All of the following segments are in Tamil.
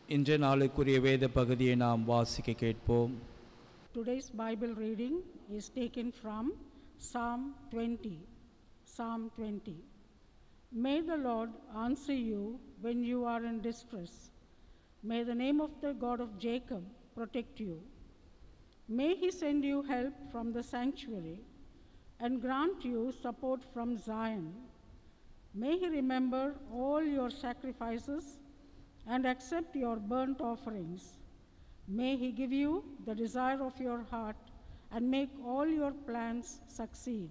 இன்று நாளுக்குரிய வேத பகுதியை நாம் வாசிக்க கேட்போம் Today's Bible reading is taken from Psalm 20. Psalm 20. May the Lord answer you when you are in distress. May the name of the God of Jacob protect you. May he send you help from the sanctuary and grant you support from Zion. May he remember all your sacrifices and accept your burnt offerings. May he give you the desire of your heart and make all your plans succeed.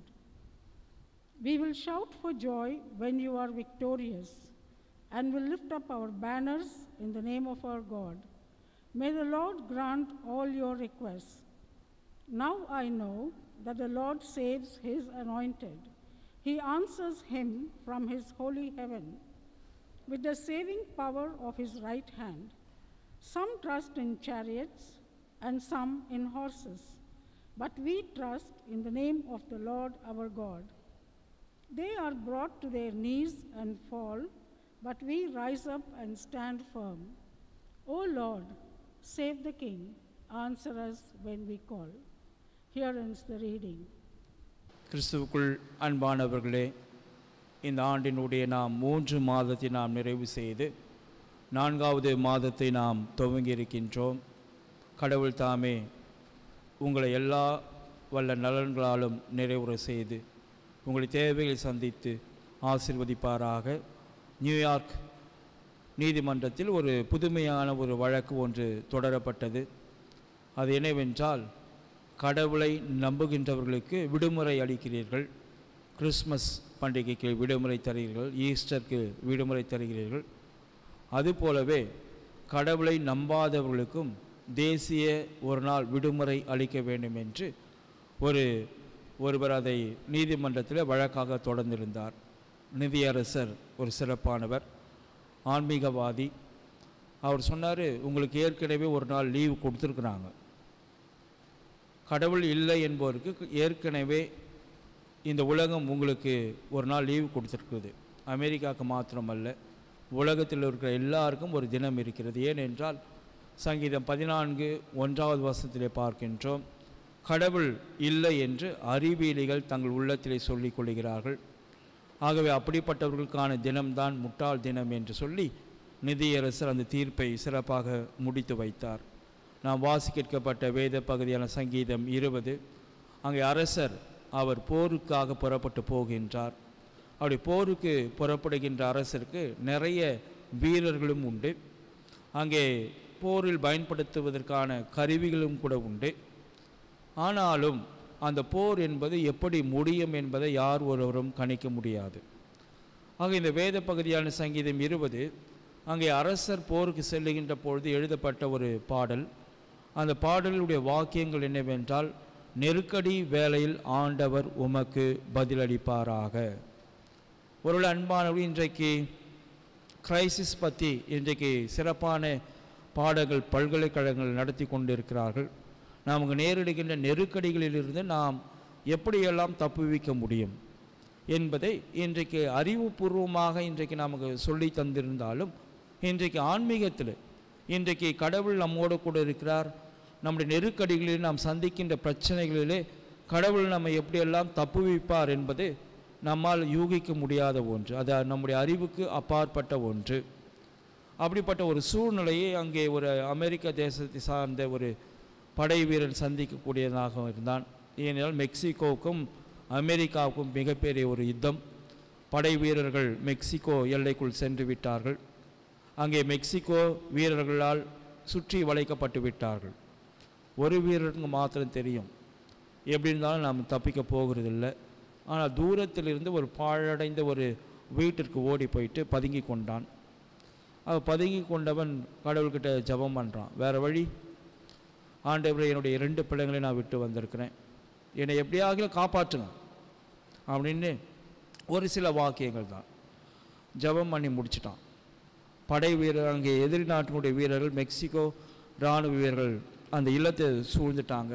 We will shout for joy when you are victorious and will lift up our banners in the name of our God. May the Lord grant all your requests. Now I know that the Lord saves his anointed. He answers him from his holy heaven with the saving power of his right hand. Some trust in chariots and some in horses, but we trust in the name of the Lord our God. They are brought to their knees and fall, but we rise up and stand firm. O Lord, save the King, answer us when we call. Here ends the reading. கிறிஸ்துவுக்குள் அன்பானவர்களே இந்த ஆண்டினுடைய நாம் மூன்று மாதத்தை நாம் நிறைவு செய்து நான்காவது மாதத்தை நாம் துவங்கி இருக்கின்றோம் கடவுள் தாமே உங்களை எல்லா வல்ல நலன்களாலும் நிறைவுற செய்து உங்களை தேவைகளை சந்தித்து ஆசிர்வதிப்பாராக நியூயார்க் நீதிமன்றத்தில் ஒரு புதுமையான ஒரு வழக்கு ஒன்று தொடரப்பட்டது அது என்னவென்றால் கடவுளை நம்புகின்றவர்களுக்கு விடுமுறை அளிக்கிறீர்கள் கிறிஸ்மஸ் பண்டிகைக்கு விடுமுறை தருகிறீர்கள் ஈஸ்டருக்கு விடுமுறை தருகிறீர்கள் அதுபோலவே கடவுளை நம்பாதவர்களுக்கும் தேசிய ஒரு நாள் விடுமுறை அளிக்க வேண்டும் என்று ஒரு ஒருவர் அதை நீதிமன்றத்தில் வழக்காக தொடர்ந்திருந்தார் நிதியரசர் ஒரு சிறப்பானவர் ஆன்மீகவாதி அவர் சொன்னார் உங்களுக்கு ஏற்கனவே ஒரு நாள் லீவு கொடுத்துருக்குறாங்க கடவுள் இல்லை என்பவருக்கு ஏற்கனவே இந்த உலகம் உங்களுக்கு ஒரு நாள் லீவு கொடுத்துருக்குது அமெரிக்காவுக்கு மாத்திரமல்ல உலகத்தில் இருக்கிற எல்லாருக்கும் ஒரு தினம் இருக்கிறது ஏனென்றால் சங்கீதம் பதினான்கு ஒன்றாவது வருஷத்திலே பார்க்கின்றோம் கடவுள் இல்லை என்று அறிவியலிகள் தங்கள் உள்ளத்திலே சொல்லிக் கொள்கிறார்கள் ஆகவே அப்படிப்பட்டவர்களுக்கான தினம்தான் முட்டாள் தினம் என்று சொல்லி நிதியரசர் அந்த தீர்ப்பை சிறப்பாக முடித்து வைத்தார் நாம் வாசி கேட்கப்பட்ட வேத பகுதியான சங்கீதம் இருபது அங்கே அரசர் அவர் போருக்காக புறப்பட்டு போகின்றார் அப்படி போருக்கு புறப்படுகின்ற அரசருக்கு நிறைய வீரர்களும் உண்டு அங்கே போரில் பயன்படுத்துவதற்கான கருவிகளும் கூட உண்டு ஆனாலும் அந்த போர் என்பது எப்படி முடியும் என்பதை யார் ஒருவரும் கணிக்க முடியாது ஆக இந்த வேத பகுதியான சங்கீதம் இருபது அங்கே அரசர் போருக்கு செல்லுகின்ற பொழுது எழுதப்பட்ட ஒரு பாடல் அந்த பாடலுடைய வாக்கியங்கள் என்னவென்றால் நெருக்கடி வேளையில் ஆண்டவர் உமக்கு பதிலளிப்பாராக ஒரு அன்பானவர்கள் இன்றைக்கு கிரைசிஸ் பற்றி இன்றைக்கு சிறப்பான பாடங்கள் பல்கலைக்கழகங்கள் நடத்தி கொண்டிருக்கிறார்கள் நமக்கு நேரிடுகின்ற நெருக்கடிகளிலிருந்து நாம் எப்படியெல்லாம் தப்புவிக்க முடியும் என்பதை இன்றைக்கு அறிவுபூர்வமாக இன்றைக்கு நமக்கு சொல்லி தந்திருந்தாலும் இன்றைக்கு ஆன்மீகத்தில் இன்றைக்கு கடவுள் நம்மோடு கூட இருக்கிறார் நம்முடைய நெருக்கடிகளில் நாம் சந்திக்கின்ற பிரச்சனைகளிலே கடவுள் நம்ம எப்படியெல்லாம் தப்புவிப்பார் என்பது நம்மால் யூகிக்க முடியாத ஒன்று அது நம்முடைய அறிவுக்கு அப்பாற்பட்ட ஒன்று அப்படிப்பட்ட ஒரு சூழ்நிலையை அங்கே ஒரு அமெரிக்க தேசத்தை சார்ந்த ஒரு படை வீரன் சந்திக்கக்கூடியதாக இருந்தான் ஏனென்றால் மெக்சிகோவுக்கும் அமெரிக்காவுக்கும் மிகப்பெரிய ஒரு யுத்தம் படை வீரர்கள் மெக்சிகோ எல்லைக்குள் சென்று விட்டார்கள் அங்கே மெக்சிகோ வீரர்களால் சுற்றி வளைக்கப்பட்டு விட்டார்கள் ஒரு வீரருக்கு மாத்திரம் தெரியும் எப்படி இருந்தாலும் நாம் தப்பிக்க போகிறதில்லை ஆனால் தூரத்திலிருந்து ஒரு பாழடைந்த ஒரு வீட்டிற்கு ஓடி போயிட்டு பதுங்கி கொண்டான் அவன் பதுங்கி கொண்டவன் கடவுள்கிட்ட ஜபம் பண்ணுறான் வேறு வழி ஆண்டவரே என்னுடைய இரண்டு பிள்ளைங்களை நான் விட்டு வந்திருக்கிறேன் என்னை எப்படியாக காப்பாற்றுங்க அப்படின்னு ஒரு சில வாக்கியங்கள் தான் ஜபம் பண்ணி முடிச்சிட்டான் படை வீரர் அங்கே எதிரி நாட்டினுடைய வீரர்கள் மெக்சிகோ இராணுவ வீரர்கள் அந்த இல்லத்தை சூழ்ந்துட்டாங்க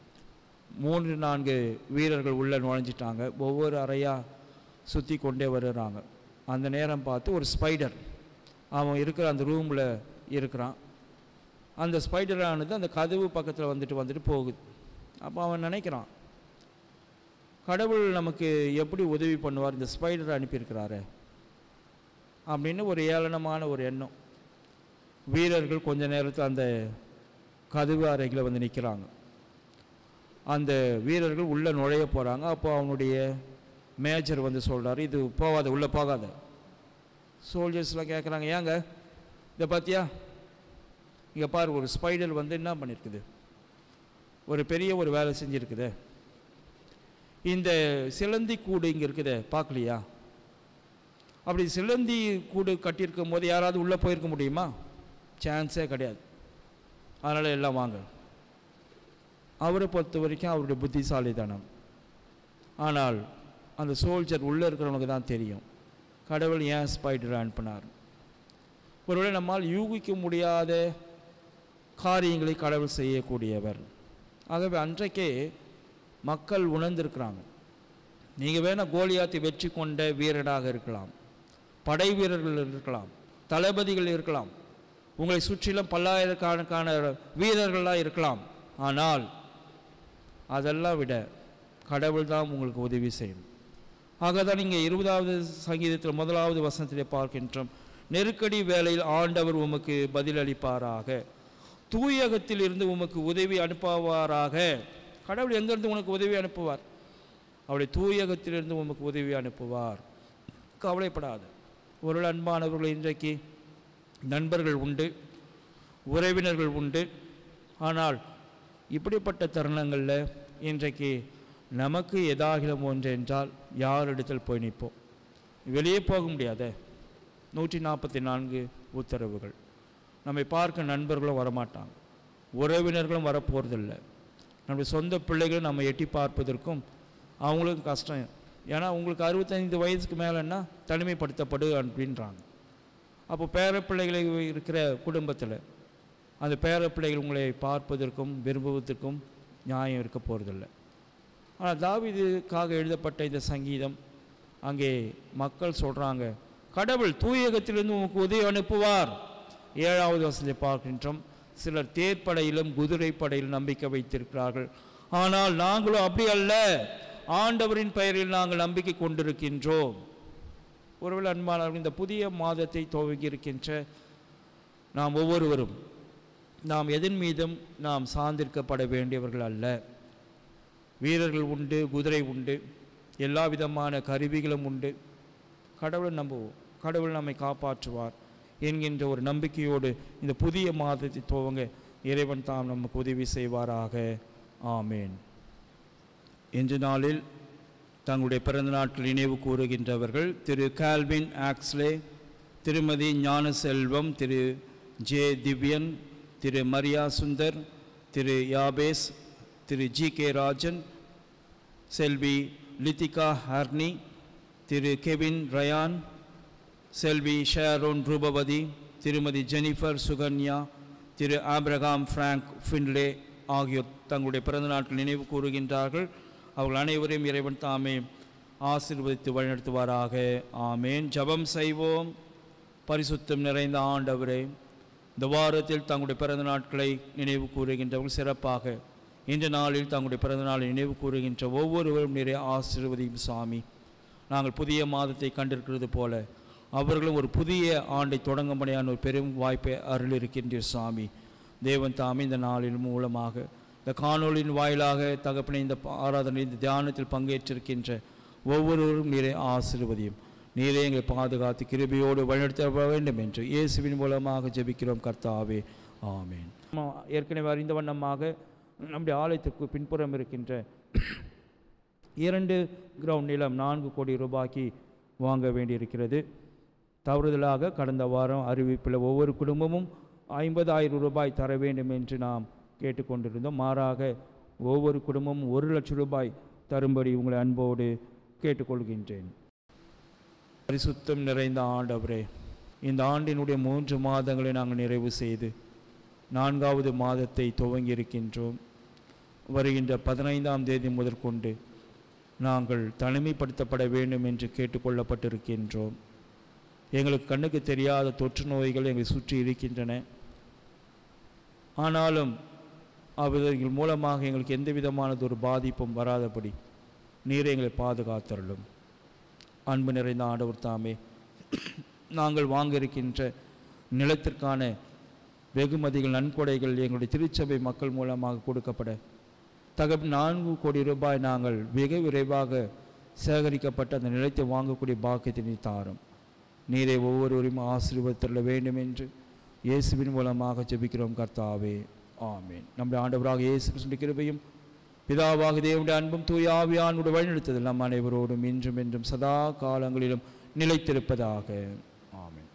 மூன்று நான்கு வீரர்கள் உள்ளே நுழைஞ்சிட்டாங்க ஒவ்வொரு அறையாக சுற்றி கொண்டே வருகிறாங்க அந்த நேரம் பார்த்து ஒரு ஸ்பைடர் அவன் இருக்கிற அந்த ரூமில் இருக்கிறான் அந்த ஸ்பைடரானது அந்த கதவு பக்கத்தில் வந்துட்டு வந்துட்டு போகுது அப்போ அவன் நினைக்கிறான் கடவுள் நமக்கு எப்படி உதவி பண்ணுவார் இந்த ஸ்பைடரை அனுப்பியிருக்கிறாரே அப்படின்னு ஒரு ஏளனமான ஒரு எண்ணம் வீரர்கள் கொஞ்ச நேரத்தில் அந்த கதவு அறைகளை வந்து நிற்கிறாங்க அந்த வீரர்கள் உள்ளே நுழைய போகிறாங்க அப்போ அவனுடைய மேஜர் வந்து சொல்கிறாரு இது போகாத உள்ளே போகாத சோல்ஜர்ஸ்லாம் கேட்குறாங்க ஏங்க இதை பார்த்தியா இங்கே பாரு ஒரு ஸ்பைடர் வந்து என்ன பண்ணியிருக்குது ஒரு பெரிய ஒரு வேலை செஞ்சுருக்குது இந்த சிலந்தி கூடு இங்கே இருக்குதே பார்க்கலையா அப்படி சிலந்தி கூடு கட்டியிருக்கும் போது யாராவது உள்ளே போயிருக்க முடியுமா சான்ஸே கிடையாது அதனால் எல்லாம் வாங்க அவரை பொறுத்த வரைக்கும் அவருடைய புத்திசாலித்தனம் ஆனால் அந்த சோல்ஜர் உள்ளே இருக்கிறவனுக்கு தான் தெரியும் கடவுள் ஏன் ஸ்பைடரை அனுப்பினார் ஒருவேளை நம்மால் யூகிக்க முடியாத காரியங்களை கடவுள் செய்யக்கூடியவர் ஆகவே அன்றைக்கே மக்கள் உணர்ந்திருக்கிறாங்க நீங்கள் வேணால் கோலியாத்தை வெற்றி கொண்ட வீரராக இருக்கலாம் படை வீரர்கள் இருக்கலாம் தளபதிகள் இருக்கலாம் உங்களை சுற்றிலும் பல்லாயிரக்கணக்கான வீரர்களாக இருக்கலாம் ஆனால் அதெல்லாம் விட கடவுள் தான் உங்களுக்கு உதவி செய்யும் ஆக தான் நீங்கள் இருபதாவது சங்கீதத்தில் முதலாவது வசனத்திலே பார்க்கின்றோம் நெருக்கடி வேளையில் ஆண்டவர் உமக்கு பதிலளிப்பாராக தூயகத்தில் இருந்து உமக்கு உதவி அனுப்புவாராக கடவுள் எங்கேருந்து உனக்கு உதவி அனுப்புவார் அவருடைய தூயகத்திலிருந்து உமக்கு உதவி அனுப்புவார் கவலைப்படாத ஒரு அன்பானவர்கள் இன்றைக்கு நண்பர்கள் உண்டு உறவினர்கள் உண்டு ஆனால் இப்படிப்பட்ட தருணங்களில் இன்றைக்கு நமக்கு எதாகிலும் ஒன்று என்றால் யாரிடத்தில் போய் நிற்போம் வெளியே போக முடியாதே நூற்றி நாற்பத்தி நான்கு உத்தரவுகள் நம்மை பார்க்க நண்பர்களும் வரமாட்டாங்க உறவினர்களும் வரப்போகிறதில்ல நம்முடைய சொந்த பிள்ளைகளும் நம்ம எட்டி பார்ப்பதற்கும் அவங்களுக்கும் கஷ்டம் ஏன்னா உங்களுக்கு அறுபத்தைந்து வயதுக்கு மேலேன்னா தனிமைப்படுத்தப்படு அப்படின்றாங்க அப்போ பேர பிள்ளைகளை இருக்கிற குடும்பத்தில் அந்த பேர பிள்ளைகள் உங்களை பார்ப்பதற்கும் விரும்புவதற்கும் நியாயம் இருக்க போகிறதில்ல ஆனால் தாவீதுக்காக எழுதப்பட்ட இந்த சங்கீதம் அங்கே மக்கள் சொல்கிறாங்க கடவுள் தூயகத்திலிருந்து உமக்கு உதவி அனுப்புவார் ஏழாவது வசனத்தை பார்க்கின்றோம் சிலர் தேர்ப்படையிலும் குதிரை படையிலும் நம்பிக்கை வைத்திருக்கிறார்கள் ஆனால் நாங்களும் அப்படி அல்ல ஆண்டவரின் பெயரில் நாங்கள் நம்பிக்கை கொண்டிருக்கின்றோம் ஒருவேளை அன்பானவர்கள் இந்த புதிய மாதத்தை துவங்கி இருக்கின்ற நாம் ஒவ்வொருவரும் நாம் எதன் மீதும் நாம் சார்ந்திருக்கப்பட வேண்டியவர்கள் அல்ல வீரர்கள் உண்டு குதிரை உண்டு எல்லா விதமான கருவிகளும் உண்டு கடவுளை நம்புவோம் கடவுள் நம்மை காப்பாற்றுவார் என்கின்ற ஒரு நம்பிக்கையோடு இந்த புதிய மாதத்தை துவங்க இறைவன் தாம் நமக்கு உதவி செய்வாராக ஆமேன் இன்று நாளில் தங்களுடைய பிறந்த நாட்கள் நினைவு கூறுகின்றவர்கள் திரு கால்வின் ஆக்ஸ்லே திருமதி ஞானசெல்வம் திரு ஜே திவ்யன் திரு மரியா சுந்தர் திரு யாபேஸ் திரு ஜி கே ராஜன் செல்வி லித்திகா ஹர்னி திரு கெவின் ரயான் செல்வி ஷேரோன் ரூபவதி திருமதி ஜெனிஃபர் சுகன்யா திரு ஆப்ரகாம் ஃப்ராங்க் ஃபின்லே ஆகியோர் தங்களுடைய பிறந்த நாட்கள் நினைவு கூறுகின்றார்கள் அவர்கள் அனைவரையும் இறைவன் தாமே ஆசீர்வதித்து வழிநடத்துவாராக ஆமேன் ஜெபம் செய்வோம் பரிசுத்தம் நிறைந்த ஆண்டவரே இந்த வாரத்தில் தங்களுடைய பிறந்த நாட்களை நினைவு கூறுகின்றவர்கள் சிறப்பாக இந்த நாளில் தங்களுடைய பிறந்த நாளை நினைவு கூறுகின்ற ஒவ்வொருவரும் நிறைய ஆசீர்வதியும் சாமி நாங்கள் புதிய மாதத்தை கண்டிருக்கிறது போல அவர்களும் ஒரு புதிய ஆண்டை தொடங்கும்படியான ஒரு பெரும் வாய்ப்பை அருள் இருக்கின்ற சாமி தேவன் தாமே இந்த நாளின் மூலமாக இந்த காணொளியின் வாயிலாக தகப்பனை இந்த ஆராதனை இந்த தியானத்தில் பங்கேற்றிருக்கின்ற ஒவ்வொருவரும் நீரை ஆசீர்வதியும் நீரே எங்களை பாதுகாத்து கிருபையோடு வழிநடத்த வேண்டும் என்று இயேசுவின் மூலமாக ஜெபிக்கிறோம் கர்த்தாவே ஆமேன் நம்ம ஏற்கனவே அறிந்த வண்ணமாக நம்முடைய ஆலயத்துக்கு பின்புறம் இருக்கின்ற இரண்டு கிரவுண்ட் நிலம் நான்கு கோடி ரூபாய்க்கு வாங்க வேண்டியிருக்கிறது தவறுதலாக கடந்த வாரம் அறிவிப்பில் ஒவ்வொரு குடும்பமும் ஐம்பதாயிரம் ரூபாய் தர வேண்டும் என்று நாம் கேட்டுக்கொண்டிருந்தோம் மாறாக ஒவ்வொரு குடும்பமும் ஒரு லட்சம் ரூபாய் தரும்படி உங்களை அன்போடு கேட்டுக்கொள்கின்றேன் பரிசுத்தம் நிறைந்த ஆண்டவரே இந்த ஆண்டினுடைய மூன்று மாதங்களை நாங்கள் நிறைவு செய்து நான்காவது மாதத்தை துவங்கி இருக்கின்றோம் வருகின்ற பதினைந்தாம் தேதி முதற்கொண்டு நாங்கள் தனிமைப்படுத்தப்பட வேண்டும் என்று கேட்டுக்கொள்ளப்பட்டிருக்கின்றோம் எங்களுக்கு கண்ணுக்கு தெரியாத தொற்று நோய்கள் எங்களை சுற்றி இருக்கின்றன ஆனாலும் அவர்கள் மூலமாக எங்களுக்கு எந்த விதமானது ஒரு பாதிப்பும் வராதபடி நீரை எங்களை பாதுகாத்தருளும் அன்பு நிறைந்த ஆண்டவர் தாமே நாங்கள் வாங்க இருக்கின்ற நிலத்திற்கான வெகுமதிகள் நன்கொடைகள் எங்களுடைய திருச்சபை மக்கள் மூலமாக கொடுக்கப்பட தக நான்கு கோடி ரூபாய் நாங்கள் மிக விரைவாக சேகரிக்கப்பட்ட அந்த நிலத்தை வாங்கக்கூடிய பாக்கியத்தினை தாரும் நீரை ஒவ்வொருவரையும் ஆசீர்வதித்துள்ள வேண்டும் என்று இயேசுவின் மூலமாக ஜெபிக்கிறோம் கர்த்தாவே ஆமென் நம்முடைய ஆண்டவராக இயேசு கிறிஸ்துவின் கிருபையும் பிதாவாக தேவனுடைய அன்பும் தூய ஆவியானுடைய வழிநடத்துதல் நம் அனைவரோடும் இன்றும் என்றும் சதா காலங்களிலும் நிலைத்திருப்பதாக ஆமென்